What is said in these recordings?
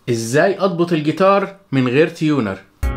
ازاي اضبط الجيتار من غير تيونر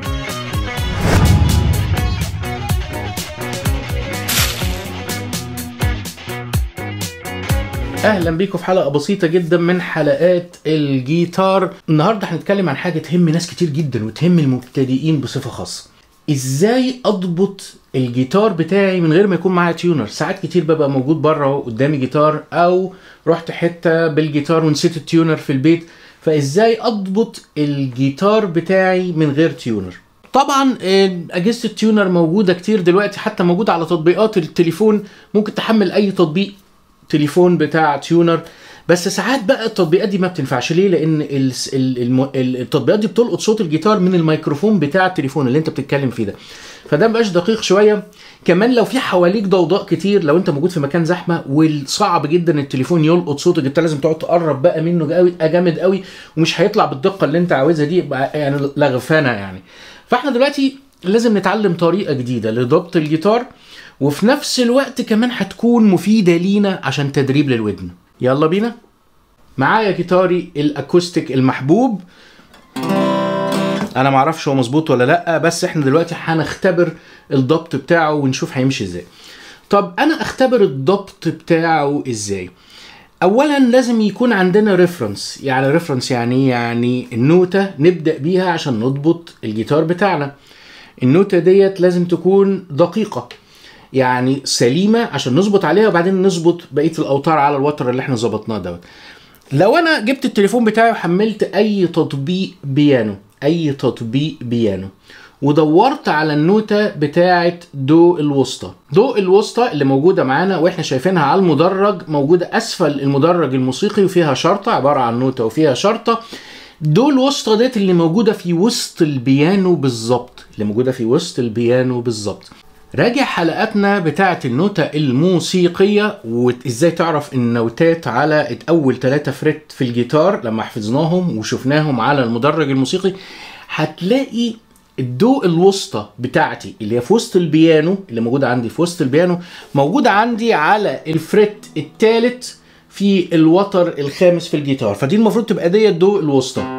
اهلا بيكم في حلقه بسيطه جدا من حلقات الجيتار النهارده هنتكلم عن حاجه تهم ناس كتير جدا وتهم المبتدئين بصفه خاصه ازاي اضبط الجيتار بتاعي من غير ما يكون معايا تيونر ساعات كتير ببقى موجود بره قدامي جيتار او رحت حته بالجيتار ونسيت التيونر في البيت فازاي اضبط الجيتار بتاعي من غير تيونر طبعا آه، اجهزه التيونر موجوده كتير دلوقتي حتى موجوده على تطبيقات التليفون ممكن تحمل اي تطبيق تليفون بتاع تيونر بس ساعات بقى التطبيقات دي ما بتنفعش ليه لان ال- ال- الم- ال- التطبيقات دي بتلقط صوت الجيتار من الميكروفون بتاع التليفون اللي انت بتتكلم فيه ده فده مبقاش دقيق شويه كمان لو في حواليك ضوضاء كتير لو انت موجود في مكان زحمه والصعب جدا التليفون يلقط صوت الجيتار لازم تقعد تقرب بقى منه قوي جامد قوي ومش هيطلع بالدقه اللي انت عاوزها دي يبقى يعني لغفانه يعني فاحنا دلوقتي لازم نتعلم طريقه جديده لضبط الجيتار وفي نفس الوقت كمان هتكون مفيده لينا عشان تدريب للودن يلا بينا معايا جيتاري الاكوستيك المحبوب انا معرفش هو مظبوط ولا لا بس احنا دلوقتي هنختبر الضبط بتاعه ونشوف هيمشي ازاي طب انا اختبر الضبط بتاعه ازاي اولا لازم يكون عندنا ريفرنس يعني ريفرنس يعني إيه؟ يعني النوتة نبدأ بيها عشان نضبط الجيتار بتاعنا النوتة ديت لازم تكون دقيقة يعني سليمة عشان نظبط عليها وبعدين نظبط بقية الأوتار على الوتر اللي احنا ظبطناه دوت لو انا جبت التليفون بتاعي وحملت اي تطبيق بيانو اي تطبيق بيانو ودورت على النوتة بتاعة دو الوسطى دو الوسطى اللي موجودة معانا واحنا شايفينها على المدرج موجودة اسفل المدرج الموسيقي وفيها شرطة عبارة عن نوتة وفيها شرطة دو الوسطى ديت اللي موجودة في وسط البيانو بالظبط اللي موجودة في وسط البيانو بالظبط راجع حلقاتنا بتاعة النوتة الموسيقية وازاي تعرف النوتات على اول ثلاثة فريت في الجيتار لما حفظناهم وشفناهم على المدرج الموسيقي هتلاقي الدو الوسطى بتاعتي اللي هي في وسط البيانو اللي موجودة عندي في وسط البيانو موجودة عندي على الفريت الثالث في الوتر الخامس في الجيتار فدي المفروض تبقى دي الدو الوسطى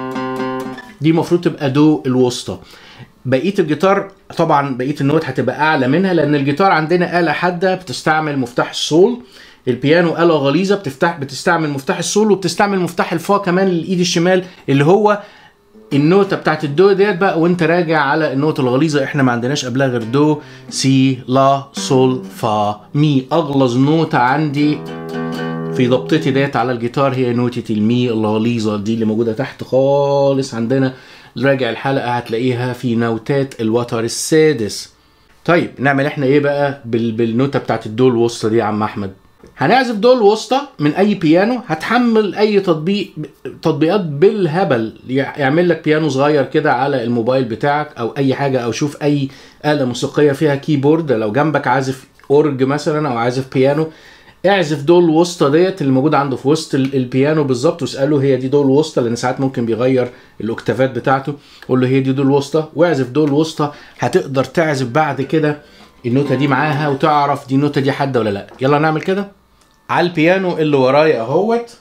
دي المفروض تبقى دو الوسطى بقيه الجيتار طبعا بقيه النوت هتبقى اعلى منها لان الجيتار عندنا آلة حادة بتستعمل مفتاح الصول البيانو آلة غليظة بتفتح بتستعمل مفتاح الصول وبتستعمل مفتاح الفا كمان للايد الشمال اللي هو النوتة بتاعت الدو ديت بقى وانت راجع على النوتة الغليظة احنا ما عندناش قبلها غير دو سي لا صول فا مي اغلظ نوتة عندي في ضبطتي ديت على الجيتار هي نوتة المي الغليظة دي اللي موجودة تحت خالص عندنا راجع الحلقة هتلاقيها في نوتات الوتر السادس طيب نعمل احنا ايه بقى بال... بالنوتة بتاعت الدو الوسطى دي يا عم احمد هنعزف دو الوسطى من اي بيانو هتحمل اي تطبيق تطبيقات بالهبل يع- يعمل لك بيانو صغير كده على الموبايل بتاعك او اي حاجه او شوف اي آلة موسيقيه فيها كيبورد لو جنبك عازف اورج مثلا او عازف بيانو اعزف دول الوسطى ديت اللي موجوده عنده في وسط ال- البيانو بالظبط واساله هي دي دول الوسطى لان ساعات ممكن بيغير الاوكتافات بتاعته قول له هي دي دول الوسطى واعزف دول الوسطى هتقدر تعزف بعد كده النوتة دي معاها وتعرف دي النوتة دي حادة ولا لا يلا نعمل كده على البيانو اللي ورايا اهوت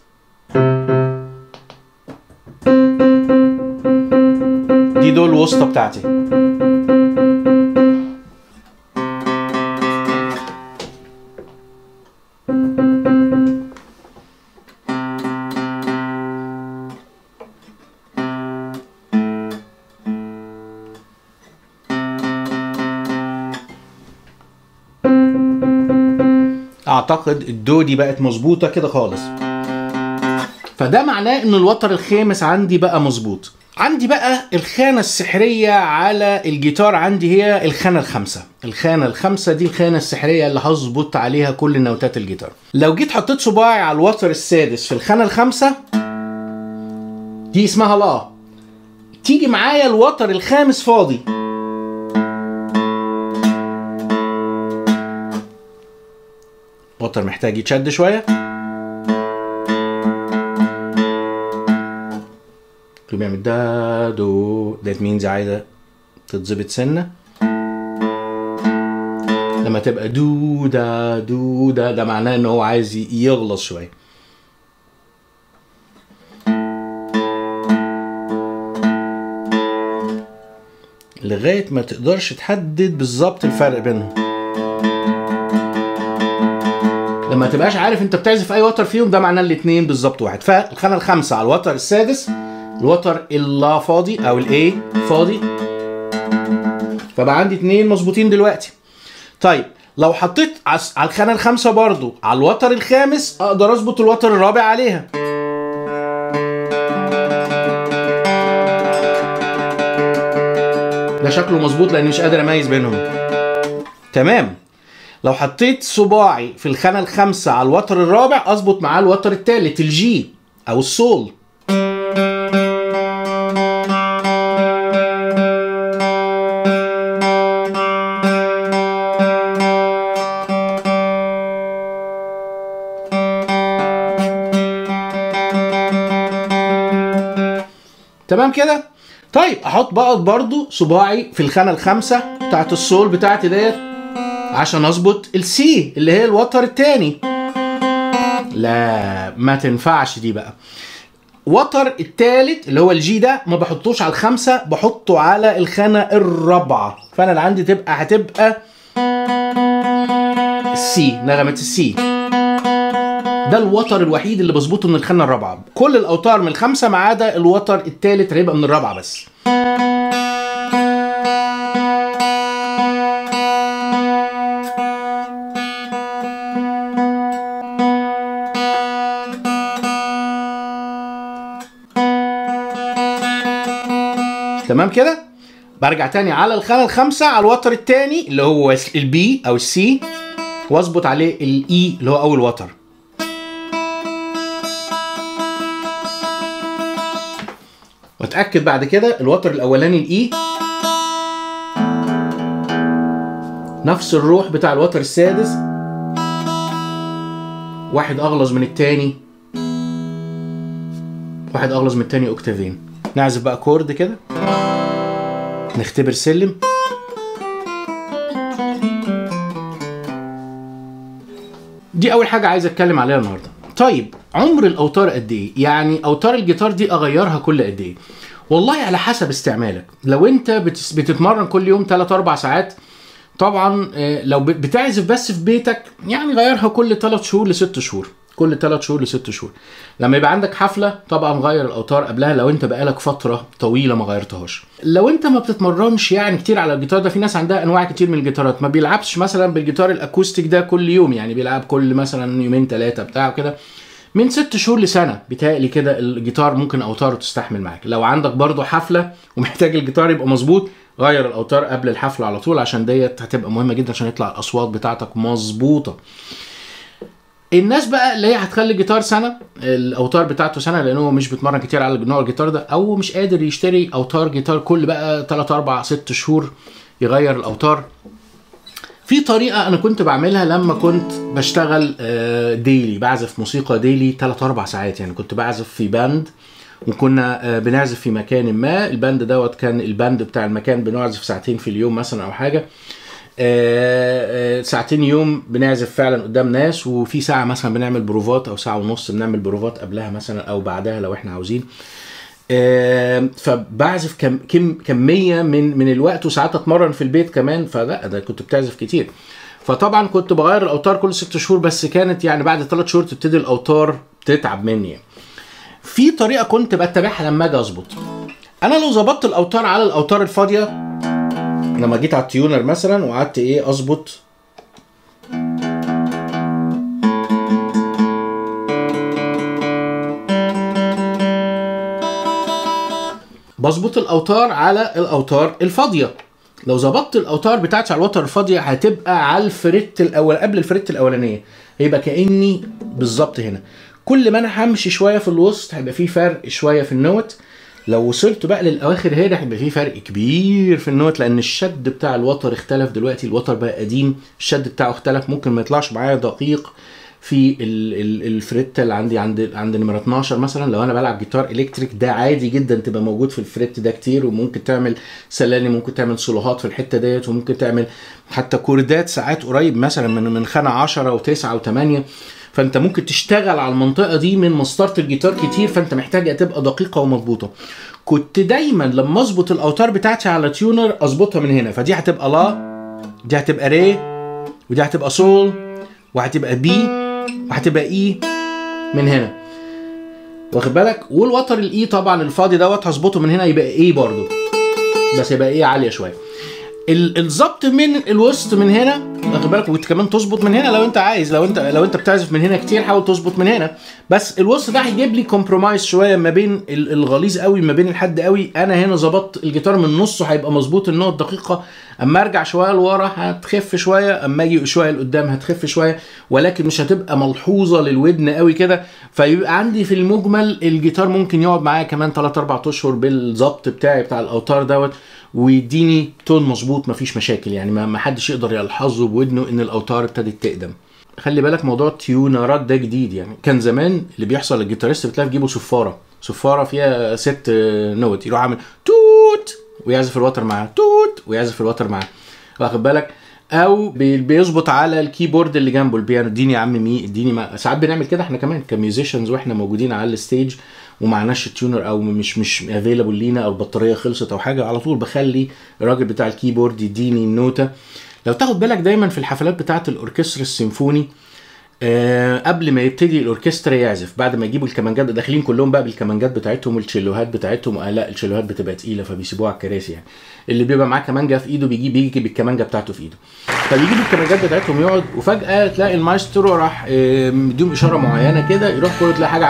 دي دول الوسطى بتاعتي اعتقد الدو دي بقت مظبوطه كده خالص فده معناه ان الوتر الخامس عندي بقى مظبوط عندي بقى الخانة السحرية على الجيتار عندي هي الخانة الخامسة الخانة الخامسة دي الخانة السحرية اللي هظبط عليها كل نوتات الجيتار لو جيت حطيت صباعي على الوتر السادس في الخانة الخامسة دي اسمها لا تيجي معايا الوتر الخامس فاضي وتر محتاج يتشد شوية اللي بيعمل دا دو that means عايزة تتظبط سنة لما تبقى دو دا دو دا ده معناه ان هو عايز يغلظ شوية لغايه ما تقدرش تحدد بالظبط الفرق بينهم لما تبقاش عارف انت بتعزف اي وتر فيهم ده معناه الاثنين بالظبط واحد فالخانه الخامسه على الوتر السادس الوتر اللا فاضي او الاي فاضي فبقى عندي اتنين مظبوطين دلوقتي طيب لو حطيت عس- على الخانه الخامسه برضو على الوتر الخامس اقدر اظبط الوتر الرابع عليها ده شكله مظبوط لاني مش قادر اميز بينهم تمام لو حطيت صباعي في الخانه الخامسه على الوتر الرابع اظبط معاه الوتر الثالث الجي او السول تمام كده طيب احط بقى برضو صباعي في الخانه الخامسه بتاعت السول بتاعتي ديت عشان اظبط السي اللي هي الوتر التاني لا ما تنفعش دي بقى وتر التالت اللي هو الجي ده ما بحطوش على الخامسه بحطه على الخانه الرابعه فانا اللي عندي تبقى هتبقى السي نغمه السي ده الوتر الوحيد اللي بظبطه من الخانه الرابعه كل الاوتار من الخمسه ما عدا الوتر الثالث هيبقى من الرابعه بس تمام كده برجع تاني على الخانه الخامسه على الوتر الثاني اللي هو البي او السي واظبط عليه الاي اللي هو اول وتر واتاكد بعد كده الوتر الاولاني الاي نفس الروح بتاع الوتر السادس واحد اغلظ من التاني واحد اغلظ من التاني اوكتافين نعزف بقى كورد كده نختبر سلم دي اول حاجه عايز اتكلم عليها النهارده طيب عمر الاوتار قد ايه يعني اوتار الجيتار دي اغيرها كل قد ايه والله على حسب استعمالك لو انت بتس- بتتمرن كل يوم 3 4 ساعات طبعا آه، لو بت- بتعزف بس في بيتك يعني غيرها كل 3 شهور ل 6 شهور كل 3 شهور ل 6 شهور لما يبقى عندك حفله طبعا غير الاوتار قبلها لو انت بقالك فتره طويله ما غيرتهاش لو انت ما بتتمرنش يعني كتير على الجيتار ده في ناس عندها انواع كتير من الجيتارات ما بيلعبش مثلا بالجيتار الاكوستيك ده كل يوم يعني بيلعب كل مثلا يومين ثلاثه بتاع كده من ست شهور لسنه بيتهيألي كده الجيتار ممكن اوتاره تستحمل معاك لو عندك برضو حفله ومحتاج الجيتار يبقى مظبوط غير الاوتار قبل الحفله على طول عشان ديت هتبقى مهمه جدا عشان يطلع الاصوات بتاعتك مظبوطه الناس بقى اللي هي هتخلي الجيتار سنه الاوتار بتاعته سنه لانه هو مش بيتمرن كتير على نوع الجيتار ده او مش قادر يشتري اوتار جيتار كل بقى 3 4 6 شهور يغير الاوتار في طريقة أنا كنت بعملها لما كنت بشتغل آه، ديلي بعزف موسيقى ديلي 3 4 ساعات يعني كنت بعزف في باند وكنا آه، بنعزف في مكان ما الباند دوت كان الباند بتاع المكان بنعزف ساعتين في اليوم مثلا أو حاجة آه، آه، ساعتين يوم بنعزف فعلا قدام ناس وفي ساعة مثلا بنعمل بروفات أو ساعة ونص بنعمل بروفات قبلها مثلا أو بعدها لو احنا عاوزين آه، فبعزف كم كم كميه من من الوقت وساعات اتمرن في البيت كمان فلا ده كنت بتعزف كتير فطبعا كنت بغير الاوتار كل ست شهور بس كانت يعني بعد ثلاث شهور تبتدي الاوتار تتعب مني يعني. في طريقه كنت بتبعها لما اجي اظبط انا لو ظبطت الاوتار على الاوتار الفاضيه لما جيت على التيونر مثلا وقعدت ايه اظبط بظبط الاوتار على الاوتار الفاضيه لو ظبطت الاوتار بتاعتي على الوتر الفاضيه هتبقى على الفريت الاول قبل الفريت الاولانيه هيبقى كاني بالظبط هنا كل ما انا همشي شويه في الوسط هيبقى في فرق شويه في النوت لو وصلت بقى للاواخر هنا هيبقى في فرق كبير في النوت لان الشد بتاع الوتر اختلف دلوقتي الوتر بقى قديم الشد بتاعه اختلف ممكن ما يطلعش معايا دقيق في ال- ال- الفريت اللي عندي عند عند نمره 12 مثلا لو انا بلعب جيتار الكتريك ده عادي جدا تبقى موجود في الفريت ده كتير وممكن تعمل سلالم ممكن تعمل سولوهات في الحته ديت وممكن تعمل حتى كوردات ساعات قريب مثلا من من خانه 10 و9 و8 فانت ممكن تشتغل على المنطقه دي من مسطره الجيتار كتير فانت محتاجها تبقى دقيقه ومظبوطه كنت دايما لما اظبط الاوتار بتاعتي على تيونر اظبطها من هنا فدي هتبقى لا دي هتبقى ري ودي هتبقى سول وهتبقى بي وهتبقى اي من هنا واخد بالك والوتر الاي طبعا الفاضي دوت هظبطه من هنا يبقى ايه برضو بس يبقى ايه عاليه شويه ال- الظبط من الوسط من هنا واخد بالك وانت كمان تظبط من هنا لو انت عايز لو انت لو انت بتعزف من هنا كتير حاول تظبط من هنا بس الوسط ده هيجيب لي كومبرومايز شويه ما بين ال- الغليظ قوي ما بين الحد قوي انا هنا ظبطت الجيتار من نصه هيبقى مظبوط النوت دقيقه اما ارجع شويه لورا هتخف شويه اما اجي شويه لقدام هتخف شويه ولكن مش هتبقى ملحوظه للودن قوي كده فيبقى عندي في المجمل الجيتار ممكن يقعد معايا كمان 3 4 اشهر بالظبط بتاعي بتاع الاوتار دوت ويديني تون مظبوط مفيش مشاكل يعني ما ما حدش يقدر يلحظه بودنه ان الاوتار ابتدت تقدم خلي بالك موضوع التيونرات ده جديد يعني كان زمان اللي بيحصل الجيتاريست بتلاقي في جيبه صفاره صفاره فيها ست نوت يروح عامل توت ويعزف الوتر معاه توت ويعزف الوتر معاه واخد بالك او بي- بيظبط على الكيبورد اللي جنبه البيانو اديني يا عم مي اديني ما... ساعات بنعمل كده احنا كمان كميوزيشنز واحنا موجودين على الستيج ومعناش التيونر او مش مش افيلابل لينا او البطاريه خلصت او حاجه على طول بخلي الراجل بتاع الكيبورد يديني النوته لو تاخد بالك دايما في الحفلات بتاعه الاوركسترا السيمفوني آه قبل ما يبتدي الاوركسترا يعزف بعد ما يجيبوا الكمانجات داخلين كلهم بقى بالكمانجات بتاعتهم والتشيلوهات بتاعتهم آه لا التشيلوهات بتبقى تقيله فبيسيبوها على الكراسي يعني اللي بيبقى معاه كمانجه في ايده بيجي بيجي بالكمانجه بتاعته في ايده فبيجيبوا الكمانجات بتاعتهم يقعد وفجاه تلاقي المايسترو راح آه، مديهم اشاره معينه كده يروح كله تلاقي حاجه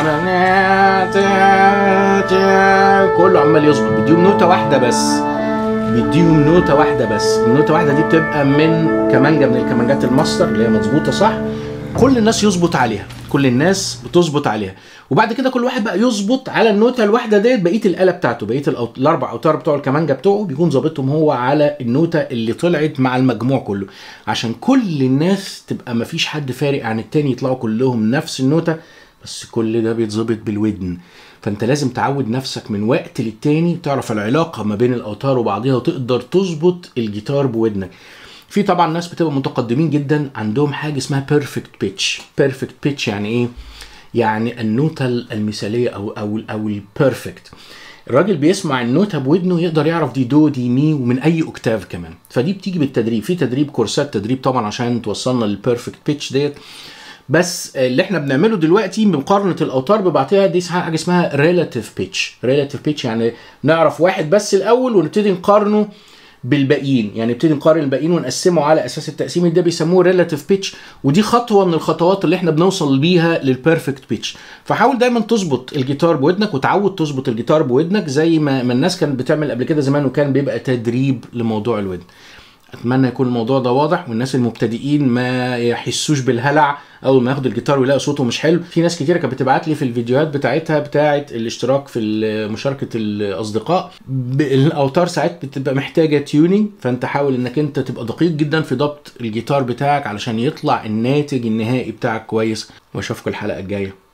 عماله كله عمال يظبط بيديهم نوته واحده بس بيديهم نوته واحده بس النوته واحده دي بتبقى من كمانجه من الكمانجات الماستر اللي هي مظبوطه صح كل الناس يظبط عليها كل الناس بتظبط عليها وبعد كده كل واحد بقى يظبط على النوته الواحده ديت بقيه الاله بتاعته بقيه الأوت... الاربع اوتار بتوع الكمانجه بتوعه بيكون ظابطهم هو على النوته اللي طلعت مع المجموع كله عشان كل الناس تبقى مفيش حد فارق عن التاني يطلعوا كلهم نفس النوته بس كل ده بيتظبط بالودن فانت لازم تعود نفسك من وقت للتاني تعرف العلاقه ما بين الاوتار وبعضها وتقدر تظبط الجيتار بودنك في طبعا ناس بتبقى متقدمين جدا عندهم حاجه اسمها بيرفكت بيتش بيرفكت بيتش يعني ايه يعني النوتة المثالية أو أو أو البيرفكت الراجل بيسمع النوتة بودنه يقدر يعرف دي دو دي مي ومن أي أوكتاف كمان فدي بتيجي بالتدريب في تدريب كورسات تدريب طبعا عشان توصلنا للبيرفكت بيتش ديت بس اللي احنا بنعمله دلوقتي بمقارنه الاوتار ببعضها دي اسمها حاجه اسمها ريلاتيف بيتش ريلاتيف بيتش يعني نعرف واحد بس الاول ونبتدي نقارنه بالباقيين يعني نبتدي نقارن الباقيين ونقسمه على اساس التقسيم ده بيسموه ريلاتيف بيتش ودي خطوه من الخطوات اللي احنا بنوصل بيها للبيرفكت بيتش فحاول دايما تظبط الجيتار بودنك وتعود تظبط الجيتار بودنك زي ما, ما الناس كانت بتعمل قبل كده زمان وكان بيبقى تدريب لموضوع الودن اتمنى يكون الموضوع ده واضح والناس المبتدئين ما يحسوش بالهلع اول ما ياخدوا الجيتار ويلاقوا صوته مش حلو في ناس كتير كانت بتبعت لي في الفيديوهات بتاعتها بتاعه الاشتراك في مشاركه الاصدقاء الاوتار ساعات بتبقى محتاجه تيونينج فانت حاول انك انت تبقى دقيق جدا في ضبط الجيتار بتاعك علشان يطلع الناتج النهائي بتاعك كويس واشوفكم الحلقه الجايه